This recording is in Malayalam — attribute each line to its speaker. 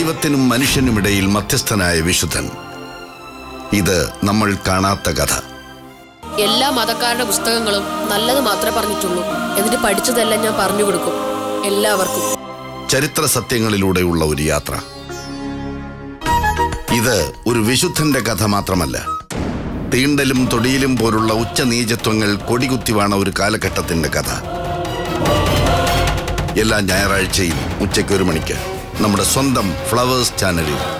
Speaker 1: ദൈവത്തിനും മനുഷ്യനുമിടയിൽ മധ്യസ്ഥനായ വിശുദ്ധൻ ഇത് നമ്മൾ കാണാത്ത കഥ
Speaker 2: എല്ലാ മതക്കാരുടെ പുസ്തകങ്ങളും നല്ലത് മാത്രമേ പറഞ്ഞിട്ടുള്ളൂ എന്നിട്ട് പഠിച്ചതെല്ലാം ഞാൻ പറഞ്ഞു കൊടുക്കും എല്ലാവർക്കും
Speaker 1: ചരിത്ര സത്യങ്ങളിലൂടെയുള്ള ഒരു യാത്ര ഇത് ഒരു വിശുദ്ധന്റെ കഥ മാത്രമല്ല തീണ്ടലും തൊടിയിലും പോലുള്ള ഉച്ചനീചത്വങ്ങൾ കൊടികുത്തിവാണ ഒരു കാലഘട്ടത്തിന്റെ കഥ എല്ലാ ഞായറാഴ്ചയും ഉച്ചയ്ക്ക് ഒരു മണിക്ക് നമ്മുടെ സ്വന്തം ഫ്ലവേഴ്സ് ചാനലിൽ